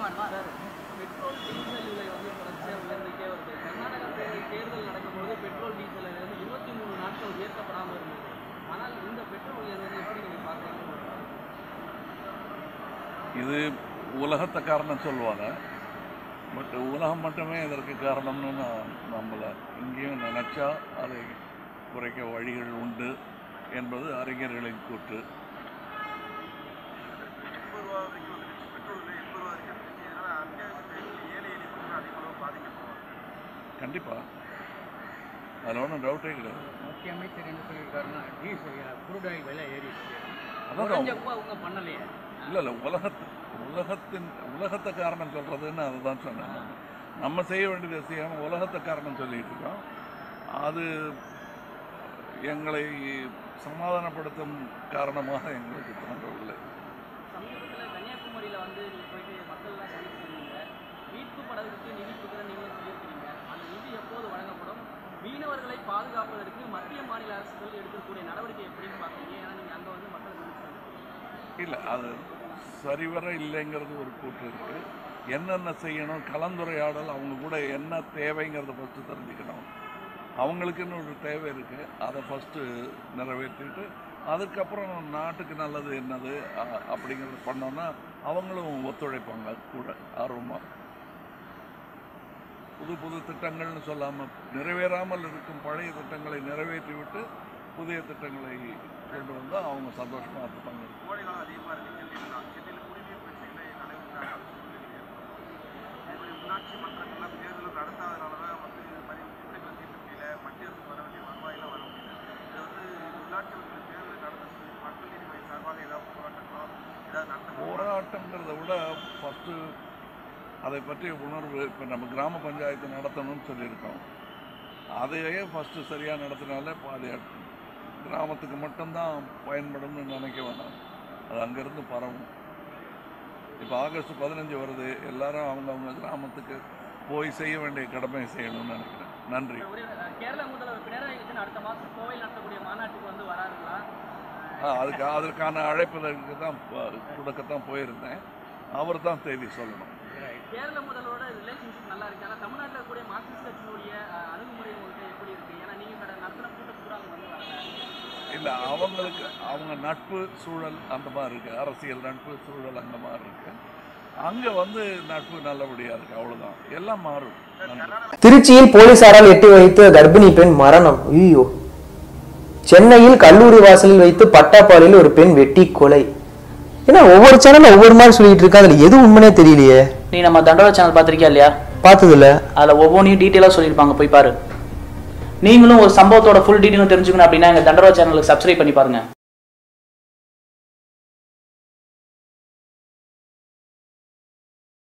Sir petrol diesel விலை வந்து தொடர்ச்சியாக உயர்ந்துட்டே வருது கர்நாடகா தே- தேர்தல் நடக்கும்போது பெட்ரோல் டீசல் விலை வந்து இருபத்தி மூணு நாட்கள் உயர்த்தப்படாமல் இருந்தது ஆனால் இந்த பெட்ரோல் உயர்வு எப்படி நீங்கள் பார்க்குறீங்க இது உலகத்தை காரணம் சொல்லுவாங்க பட் உலகம் மட்டுமே இதற்கு காரணம்னு நான் நம்பல இங்கேயும் நினச்சா அதை குறைக்க வழிகள் உண்டு என்பது அறிஞர்களின் கூற்று எண்பது ரூபா வரைக்கும் வந்துருச்சு பெட்ரோல் விலை எண்பது ரூபா வரைக்கும் வந்துருச்சு இதனால் அத்தியாவசிய தேவைகள் ஏழை எளிய மக்கள் அதிக அளவு பாதிக்கப்படுவாங்க கண்டிப்பாக அதில் ஒன்றும் டவுட்டே கிடையாது மத்திய அமைச்சர் என்ன சொல்லியிருக்காருன்னா டீசல் குரூட் ஆயில் விலை ஏறிடுச்சு அதான் குறைஞ்சப்போ அவங்க பண்ணலையே இல்லை இல்லை உலகத்து உலகத்தின் உலகத்தை காரணம் சொல்கிறதுன்னு அதை தான் சொன்னேன் நான். நம்ம செய்ய வேண்டியதை செய்யாமல் உலகத்தை காரணம் சொல்லிட்டு இருக்கோம் அது எங்களை சமாதானப்படுத்தும் காரணமாக எங்களுக்கு தோன்றவில்லை சமீபத்தில் கன்னியாகுமரியில் வந்து நீங்கள் போயிட்டு மக்கள்லாம் சந்திச்சிருந்தீங்க மீட்பு படகுக்கு நிதி கொடுக்குற நீங்களும் சொல்லியிருக்கிறீங்க அந்த நிதி எப்போது வழங்கப்படும் மீனவர்களை பாதுகாப்பதற்கு மத்திய மாநில அரசுகள் எடுக்கக்கூடிய நடவடிக்கை எப்படின்னு பார்க்குறீங்க ஏன்னா நீங்கள் அங்கே வந்து மக்களை சந்திச்சிருக்கீங்க இல்லை அது சரிவர இல்லைங்கிறது ஒரு கூற்று இருக்குது என்னென்ன செய்யணும் கலந்துரையாடல் அவங்க கூட என்ன தேவைங்கிறத ஃபஸ்ட்டு தெரிஞ்சுக்கணும் அவங்களுக்குன்னு ஒரு தேவை இருக்குது அதை ஃபஸ்ட்டு நிறைவேற்றிட்டு அதுக்கப்புறம் நாட்டுக்கு நல்லது என்னது அ- அப்படிங்கிறது பண்ணோன்னா அவங்களும் ஒத்துழைப்பாங்க கூட ஆர்வமாக புது புது திட்டங்கள்னு சொல்லாமல் நிறைவேறாமல் இருக்கும் பழைய திட்டங்களை நிறைவேற்றிவிட்டு புதிய திட்டங்களை கொண்டு வந்தால் அவங்க சந்தோஷமாக இருப்பாங்க கோடை காலம் அதிகமாக இருக்குது சென்னையில் தான் சென்னையில் குடிநீர் பிரச்சனைகளை நடைபெற்ற இதேபடி உள்ளாட்சி மன்றங்கள்லாம் தேர்தல் நடத்தாதனால தான் வந்து பதிவு திட்டங்களை தீர்க்க முடியல மத்திய அரசு வர வேண்டிய வருவாயெல்லாம் வர முடியல இதை வந்து உள்ளாட்சி மன்ற தேர்தல் நடத்துறது மக்கள் நீதி மையம் சார்பாக ஏதாவது போராட்டங்களோ ஏதாவது நடத்த போராட்டங்கிறத விட ஃபஸ்ட்டு அதை பற்றிய உணர்வு இப்போ நம்ம கிராம பஞ்சாயத்து நடத்தணும்னு சொல்லியிருக்கோம் அதையே ஃபஸ்ட்டு சரியாக நடத்தினாலே பாதி கிராமத்துக்கு மட்டும்தான் பயன்படும்னு நினைக்க வேண்டாம் அது அங்கேருந்து பரவும் இப்போ ஆகஸ்ட் பதினஞ்சு வருது எல்லாரும் அவங்கவுங்க கிராமத்துக்கு போய் செய்ய வேண்டிய கடமையை செய்யணும்னு நினைக்கிறேன் நன்றி ஒரே அஹ், கேரள முதல்வர் பினராயி விஜயன் அடுத்த மாதம் கோவையில் நடத்தக்கூடிய மாநாட்டுக்கு வந்து வராருங்களா ஆ, அதுக்கு அதற்கான அழைப்புதலுக்கு தான் ப- கொடுக்கத்தான் போயிருந்தேன் அவர் தான் தேதி சொல்லணும் கேரள முதல்வரோட ரிலேஷன்ஷிப் நல்லா இருக்கு ஆனால் தமிழ்நாட்டில் இருக்கக்கூடிய மார்க்சிஸ்ட் கட்சியினுடைய அஹ், அணுகுமுறை உங்களுக்கு எப்படி இருக்கு ஏன்னா நீங்கள் கடை நடத்தின கூட்டம் கூட அவங்க வந்து வரல இல்லை அவங்களுக்கு அவங்க நட்பு சூழல் அந்த மாதிரி இருக்குது அரசியல் நட்பு சூழல் அந்த மாதிரி இருக்குது அங்கே வந்து நட்பு நல்லபடியாக இருக்குது அவ்வளோதான் எல்லாம் மாறும் நன்றி திருச்சியில் போலீசாரால் எட்டி வைத்து கர்ப்பிணி பெண் மரணம் ஐயோ சென்னையில் கல்லூரி வாசலில் வைத்து பட்டாப்பாளையில் ஒரு பெண் வெட்டி கொலை ஏன்னா ஒவ்வொரு சேனல்ல ஒவ்வொரு மாதிரி சொல்லிட்டு இருக்கா அதுல எது உண்மைனே தெரியலையே நீ நம்ம தண்டோர சேனல் பார்த்திருக்கியா இல்லையா பார்த்ததுல அதில் ஒவ்வொன்றையும் டீட்டெயிலாக சொல்லியிருப்பாங்க போய் பாரு நீங்களும் ஒரு சம்பவத்தோட ஃபுல் டீட்டெயிலும் தெரிஞ்சுக்கணும் அப்படின்னா எங்கள் தண்டோர சேனலுக்கு சப்ஸ்கிரைப் பண்ணி பாருங்க